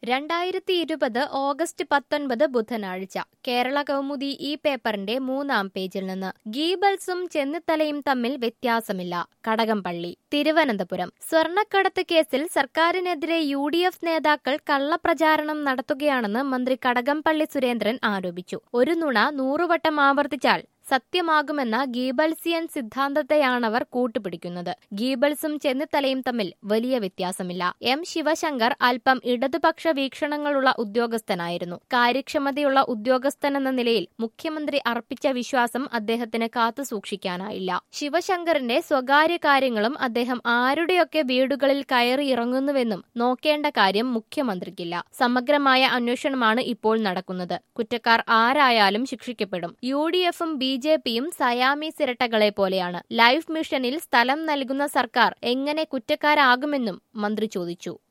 രണ്ടായിരത്തി ഇരുപത് ഓഗസ്റ്റ് പത്തൊൻപത് ബുധനാഴ്ച കേരള കൗമുദി ഈ പേപ്പറിന്റെ മൂന്നാം പേജിൽ നിന്ന് ഗീബൽസും ചെന്നിത്തലയും തമ്മിൽ വ്യത്യാസമില്ല കടകംപള്ളി തിരുവനന്തപുരം സ്വർണ്ണക്കടത്ത് കേസിൽ സർക്കാരിനെതിരെ യു ഡി എഫ് നേതാക്കൾ കള്ളപ്രചാരണം നടത്തുകയാണെന്ന് മന്ത്രി കടകംപള്ളി സുരേന്ദ്രൻ ആരോപിച്ചു ഒരു നുണ നൂറുവട്ടം ആവർത്തിച്ചാൽ സത്യമാകുമെന്ന ഗീബൽസിയൻ സിദ്ധാന്തത്തെയാണവർ കൂട്ടുപിടിക്കുന്നത് ഗീബൽസും ചെന്നിത്തലയും തമ്മിൽ വലിയ വ്യത്യാസമില്ല എം ശിവശങ്കർ അല്പം ഇടതുപക്ഷ വീക്ഷണങ്ങളുള്ള ഉദ്യോഗസ്ഥനായിരുന്നു കാര്യക്ഷമതയുള്ള ഉദ്യോഗസ്ഥനെന്ന നിലയിൽ മുഖ്യമന്ത്രി അർപ്പിച്ച വിശ്വാസം അദ്ദേഹത്തിന് കാത്തുസൂക്ഷിക്കാനായില്ല ശിവശങ്കറിന്റെ സ്വകാര്യ കാര്യങ്ങളും അദ്ദേഹം ആരുടെയൊക്കെ വീടുകളിൽ കയറി ഇറങ്ങുന്നുവെന്നും നോക്കേണ്ട കാര്യം മുഖ്യമന്ത്രിക്കില്ല സമഗ്രമായ അന്വേഷണമാണ് ഇപ്പോൾ നടക്കുന്നത് കുറ്റക്കാർ ആരായാലും ശിക്ഷിക്കപ്പെടും യു ഡി എഫും ബി ജെ പിയും സയാമീസ് ഇരട്ടകളെ പോലെയാണ് ലൈഫ് മിഷനിൽ സ്ഥലം നൽകുന്ന സർക്കാർ എങ്ങനെ കുറ്റക്കാരാകുമെന്നും മന്ത്രി ചോദിച്ചു